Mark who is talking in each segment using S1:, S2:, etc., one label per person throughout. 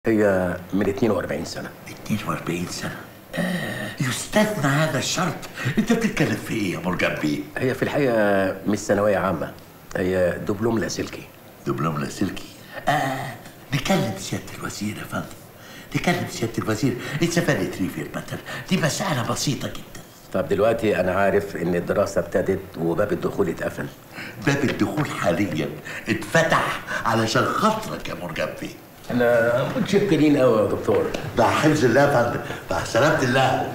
S1: هي من 42 سنة
S2: 42 سنة آه يستثنى هذا الشرط انت بتتكلم في ايه يا مرجان بيه؟
S1: هي في الحقيقة مش ثانوية عامة هي دبلوم لاسلكي
S2: دبلوم لاسلكي آه نكلم سيادة الوزير يا فندم نكلم سيادة الوزير السفارة ريفير مثلا دي مسألة بسيطة جدا
S1: طب دلوقتي أنا عارف إن الدراسة ابتدت وباب الدخول اتقفل
S2: باب الدخول حاليا اتفتح علشان خاطرك يا مرجان بيه
S1: احنا متشكرين قوي يا دكتور
S2: مع حفظ الله يا فندم مع سلامة الله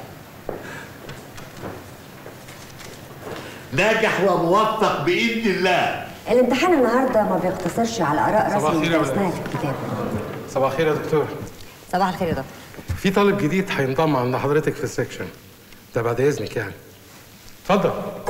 S2: ناجح وموفق بإذن الله
S3: الامتحان النهارده ما بيقتصرش على اراء
S4: صباح
S3: رسمي
S4: الخير يا
S3: درسناها
S4: ولاد.
S3: في الكتاب
S4: صباح الخير يا دكتور
S3: صباح الخير يا دكتور
S4: في طالب جديد هينضم عند حضرتك في السكشن ده بعد اذنك يعني اتفضل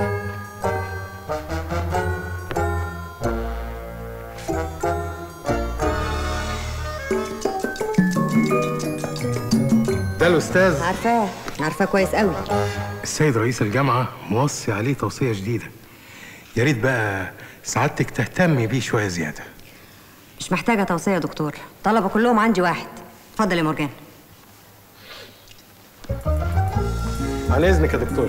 S4: ده الاستاذ
S3: عارفاه عارفاه كويس قوي
S4: السيد رئيس الجامعه موصي عليه توصيه جديده يا ريت بقى سعادتك تهتمي بيه شويه زياده
S3: مش محتاجه توصيه يا دكتور طلبه كلهم عندي واحد اتفضل يا مرجان
S4: عن اذنك يا دكتور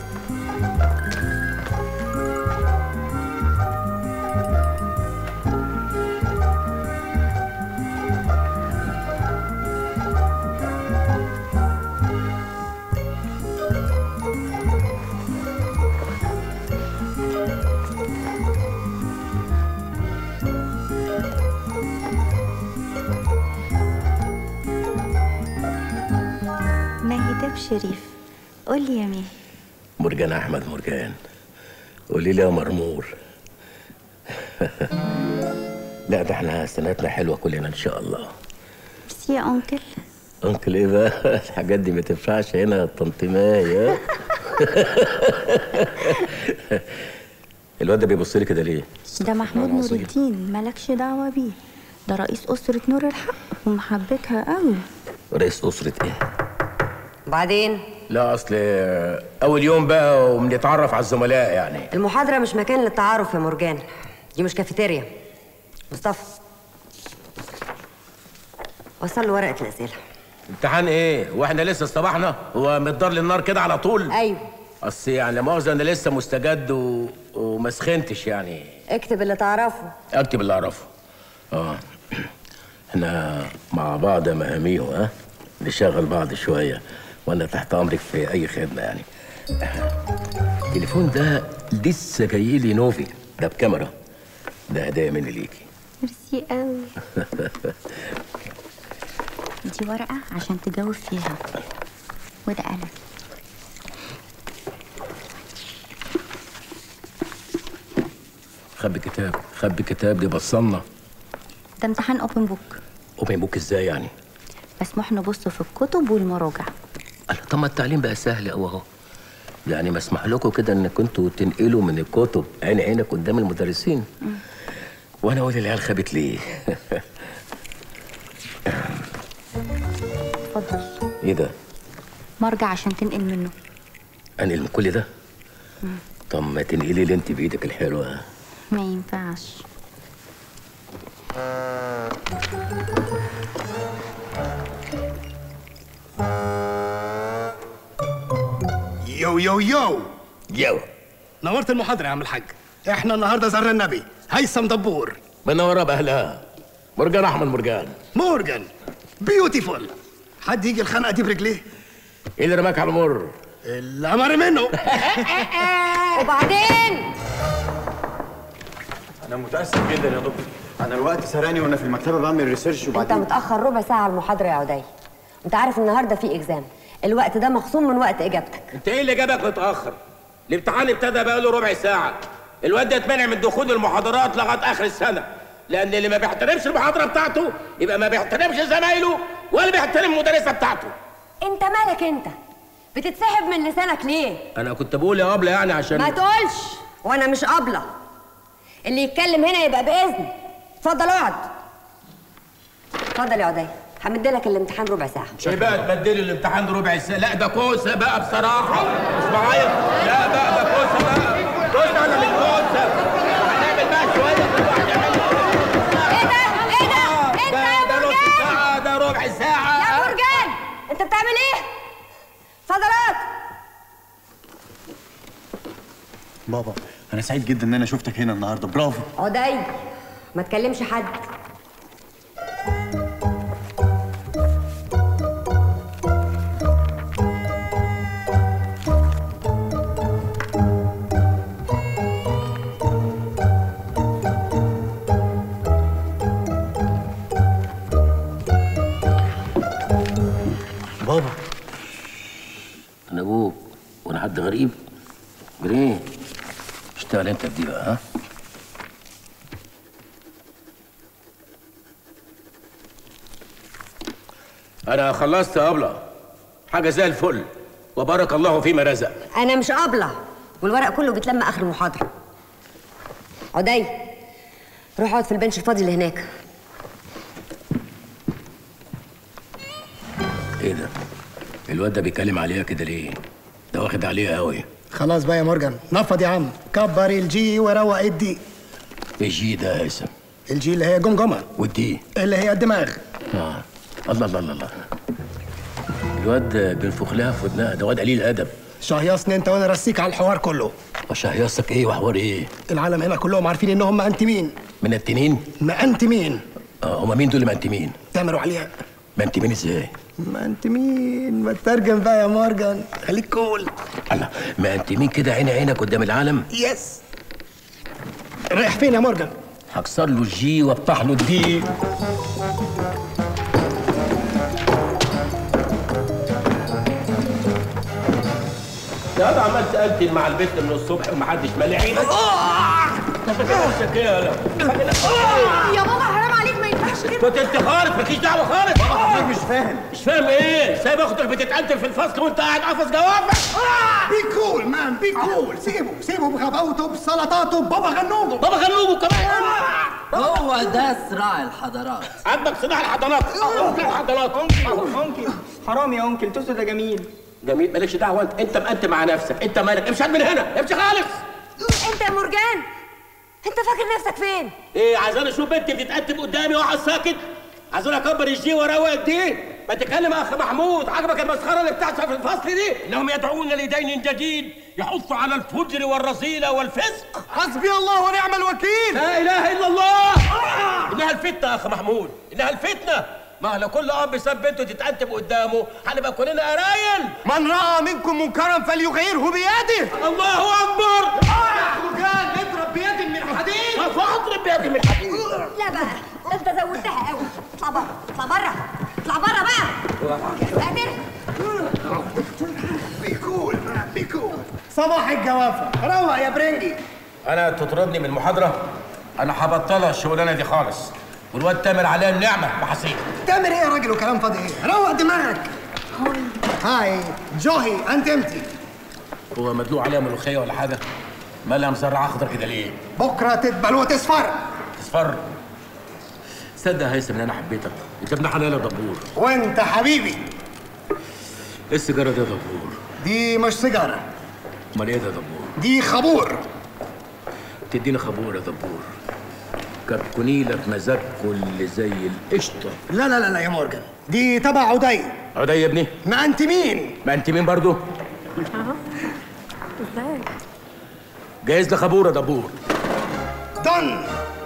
S5: مهدب شريف قول لي يا ميه
S1: مرجان أحمد مرجان قولي لي يا مرمور لا ده احنا سنتنا حلوة كلنا إن شاء الله
S5: ميرسي يا انكل
S1: أنكل إيه بقى الحاجات دي ما تنفعش هنا يا طنط ماي ها؟ الواد ده بيبص لي كده ليه؟
S5: ده محمود
S1: أنا
S5: نور
S1: أصيل.
S5: الدين مالكش دعوه بيه ده رئيس اسره نور الحق ومحبتها قوي
S1: رئيس أسرة إيه؟
S3: وبعدين
S1: لا أصل أول يوم بقى وبنتعرف على الزملاء يعني
S3: المحاضره مش مكان للتعارف يا مرجان دي مش كافيتيريا مصطفى وصل له ورقه الاسئله
S1: امتحان ايه؟ واحنا لسه اصطبحنا؟ هو متدار للنار كده على طول؟
S3: ايوه
S1: اصل يعني لا مؤاخذة انا لسه مستجد و... وما سخنتش يعني
S3: اكتب اللي تعرفه
S1: اكتب اللي اعرفه اه احنا مع بعض يا مهاميو ها نشغل بعض شوية وانا تحت امرك في اي خدمة يعني التليفون ده لسه جاي لي نوفي ده بكاميرا ده هدايا مني ليكي
S5: ميرسي قوي دي ورقه عشان تجاوب فيها وده قلم
S1: خبي كتاب خبي كتاب دي بصلنا
S5: ده امتحان اوبن بوك
S1: اوبن بوك ازاي يعني؟
S5: مسموح نبص في الكتب والمراجع
S1: قال طب ما التعليم بقى سهل قوي اهو يعني مسمح لكم كده ان كنتوا تنقلوا من الكتب عين عينك قدام المدرسين وانا اقول العيال خابت ليه
S5: اتفضل
S1: ايه ده
S5: مرجع عشان تنقل منه
S1: انقل من كل ده طب ما تنقلي لي انت بايدك الحلوه
S5: ما ينفعش
S6: يو يو يو
S1: يو
S6: نورت المحاضرة يا عم الحاج احنا النهارده زر النبي هيثم دبور
S1: منوره باهلها مرجان احمد مرجان
S6: مورجان بيوتيفول حد يجي الخنقة دي برجليه
S1: ايه اللي رماك على المر
S6: الأمر منه
S3: وبعدين
S7: انا متاسف جدا يا دكتور انا الوقت سرقني وانا في المكتبه بعمل ريسيرش
S3: انت
S7: وبعدين
S3: متاخر ربع ساعه على المحاضره يا عدي انت عارف النهارده في اكزام الوقت ده مخصوم من وقت اجابتك
S1: انت ايه اللي جابك متاخر الامتحان ابتدى بقاله ربع ساعه الواد ده اتمنع من دخول المحاضرات لغايه اخر السنه لان اللي ما بيحترمش المحاضره بتاعته يبقى ما بيحترمش زمايله ولا بيحترم المدرسه بتاعته
S3: انت مالك انت بتتسحب من لسانك ليه
S1: انا كنت بقول يا ابله يعني عشان
S3: ما تقولش وانا مش قابله اللي يتكلم هنا يبقى باذن اتفضل اقعد اتفضل يا عدي همدلك الامتحان ربع ساعه
S1: ايه بقى تبدلي الامتحان ربع ساعه لا ده كوسه بقى بصراحه مش معايا لا بقى ده كوسه بقى كوسه ولا مش كوسه هنعمل بقى شويه كل واحد يعمل
S3: ايه ده ايه ده انت يا
S1: ده ده نص
S3: مرجان
S1: ساعه ده ربع ربع ساعه
S3: يا مرجان انت بتعمل ايه فضلات
S7: بابا انا سعيد جدا ان انا شفتك هنا النهارده برافو
S3: عدي ما تكلمش حد
S1: بابا انا ابوك وانا حد غريب جرين اشتغل انت في دي بقى ها انا خلصت يا ابله حاجه زي الفل وبارك الله فيما رزق
S3: انا مش قابله والورق كله بيتلم اخر المحاضره عدي روح اقعد في البنش الفاضي اللي هناك
S1: ايه ده الواد ده بيتكلم عليها كده ليه ده واخد عليها قوي
S6: خلاص بقى يا مورجان نفض يا عم كبر الجي وروق الدي
S1: الجي ده يا هيثم
S6: الجي اللي هي جمجمه
S1: والدي
S6: اللي هي الدماغ
S1: اه الله الله الله الله الواد بينفخ لها في ودنها ده واد قليل ادب
S6: شهيصني انت وانا رسيك على الحوار كله
S1: وشهيصك ايه وحوار ايه
S6: العالم هنا كلهم عارفين انهم ما انت مين
S1: من التنين
S6: ما انت مين
S1: اه هما مين دول ما انت مين
S6: تامر علياء
S1: ما انت مين ازاي
S6: ما انت مين ما تترجم بقى يا مورجان خليك كول
S1: الله ما انت مين كده عيني عينك قدام العالم
S6: يس رايح فين يا مورجان
S1: هكسر له الجي وافتح له الدي يا ده عمال تقتل مع البنت من الصبح ومحدش مالي عينك انت فاكر نفسك ايه يالا؟ فاكر نفسك ايه؟
S3: يا بابا حرام عليك ما ينفعش كده
S1: كنت انت خالص مالكيش دعوه خالص
S7: مش فاهم
S1: مش فاهم ايه؟ سايب اختك بتتقتل في الفصل وانت قاعد قافص جوافك
S6: بي كول مان بي كول سيبه سيبه بغباوته بسلطاته بابا غنوجه
S1: بابا غنوجه كمان
S8: هو ده صراع الحضارات
S1: عندك صناع الحضانات الحضانات
S9: ممكن حرام يا انكل توست ده جميل
S1: جميل مالكش دعوه انت انت مقنت مع نفسك انت مالك امشي من هنا امشي خالص
S3: انت يا مرجان انت فاكر نفسك فين
S1: ايه عايزاني اشوف بنت بتتقدم قدامي واقعد ساكت عايزاني اكبر الجي واروق دي ما تتكلم يا اخ محمود عجبك المسخره اللي بتحصل في الفصل دي انهم يدعون لدين جديد يحث على الفجر والرذيله والفسق
S6: حسبي الله ونعم الوكيل
S1: لا اله الا الله انها الفتنه يا اخ محمود انها الفتنه ما لو كل اب ساب بنته تتقدم قدامه هنبقى كلنا قرايل
S6: من راى منكم منكرا فليغيره بيده
S1: الله اكبر
S6: مرجان اضرب بيد من حديد
S1: فاضرب بيدي من الحديد
S3: لا بقى ده انت زودتها قوي اطلع بره اطلع بره اطلع بره بقى قادر
S6: بي كول مان بي كول صباح الجوافه روق يا برنجي
S1: انا تطردني من المحاضره انا هبطلها الشغلانه دي خالص والواد تامر عليها النعمه وحسيت
S6: تعمل ايه يا راجل وكلام فاضي ايه روق دماغك هاي جوهي انت امتي
S1: هو مدلوق عليها ملوخيه ولا حاجه مالها مسرعه اخضر كده ليه
S6: بكره تدبل وتصفر
S1: اصفر صدق يا هيثم ان انا حبيتك انت ابن حلال يا دبور
S6: وانت حبيبي
S1: ايه السيجاره دي يا دبور
S6: دي مش سيجاره
S1: امال ايه ده يا دبور
S6: دي خبور
S1: تديني خبور يا دبور كتكوني لك مزاجكوا اللي زي القشطه
S6: لا لا لا لا يا مورجان دي تبع عدي
S1: عدي يا ابني
S6: ما انت مين
S1: ما انت مين برضو
S5: ازاي
S1: جايز لي خبور يا دبور
S6: دن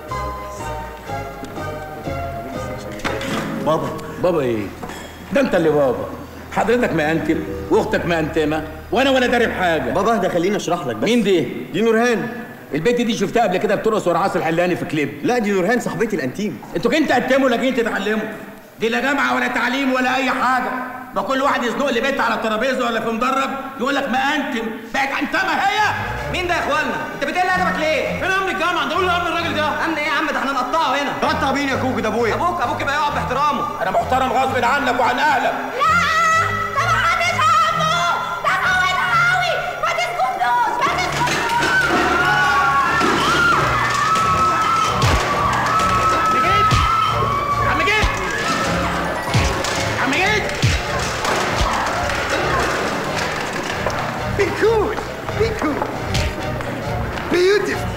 S7: بابا
S1: بابا ايه ده انت اللي بابا حضرتك مأنتم واختك مأنتمه وانا ولا داري بحاجه
S7: بابا ده خليني اشرح لك بس
S1: مين دي
S7: دي نورهان
S1: البنت دي شفتها قبل كده بترقص ورا عاصر الحلاني في كليب
S7: لا دي نورهان صاحبتي الانتيم
S1: انتوا كنت تقدموا ولا جايين تتعلموا دي لا جامعه ولا تعليم ولا اي حاجه ما كل واحد يزنق لي بنت على الترابيزه ولا في مدرج يقول لك ما انتم بقت انتمه هي
S9: مين ده يا اخوانا انت بتقل ادبك ليه فين امن الجامعه ده قول له امن الراجل ده امن ايه يا عم ده احنا نقطعه هنا
S7: قطع مين يا كوكو ده ابويا
S9: ابوك ابوك يبقى يقعد باحترامه
S1: انا محترم غصب عنك وعن اهلك عم جيت عم جيت
S6: بي كول بي كول بيوتيفul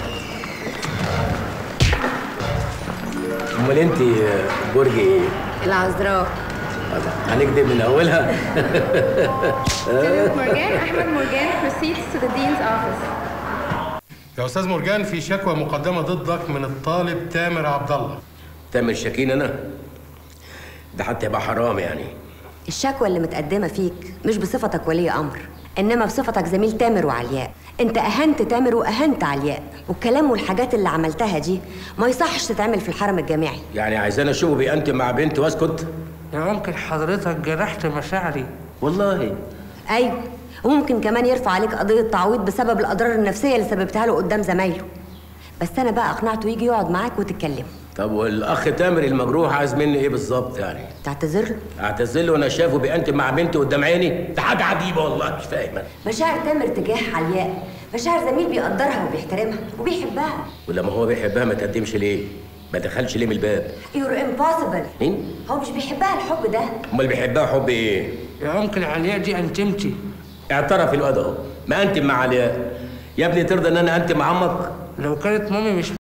S1: امال انت برج ايه
S3: العذراء
S1: هنكتب من اولها
S10: Philip Morgan, Ahmed Morgan proceeds to the dean's office.
S4: يا استاذ مرجان في شكوى مقدمه ضدك من الطالب تامر عبد الله
S1: تامر شاكين انا ده حتى يبقى حرام يعني
S3: الشكوى اللي متقدمة فيك مش بصفتك ولي أمر إنما بصفتك زميل تامر وعلياء أنت أهنت تامر وأهنت علياء والكلام والحاجات اللي عملتها دي ما يصحش تتعمل في الحرم الجامعي
S1: يعني عايزاني اشوفه بيأنتم مع بنت واسكت
S11: يا ممكن حضرتك جرحت مشاعري
S1: والله
S3: أيوة وممكن كمان يرفع عليك قضية تعويض بسبب الأضرار النفسية اللي سببتها له قدام زمايله بس أنا بقى أقنعته يجي يقعد معاك وتتكلموا
S1: طب والاخ تامر المجروح عايز مني ايه بالظبط يعني
S3: تعتذر له
S1: اعتذر له وانا شافه بيأنتم مع بنتي قدام عيني ده حاجه عجيبه والله مش فاهم أنا.
S3: مشاعر تامر تجاه علياء مشاعر زميل بيقدرها وبيحترمها وبيحبها
S1: ولما هو بيحبها ما تقدمش ليه ما دخلش ليه من الباب
S3: يور امبوسيبل
S1: مين
S3: هو مش بيحبها الحب ده
S1: امال بيحبها حب ايه
S11: يا ممكن علياء دي انتمتي
S1: اعترف الواد اهو ما انتم مع علياء يا ابني ترضى ان انا انتم مع عمك
S11: لو كانت مامي مش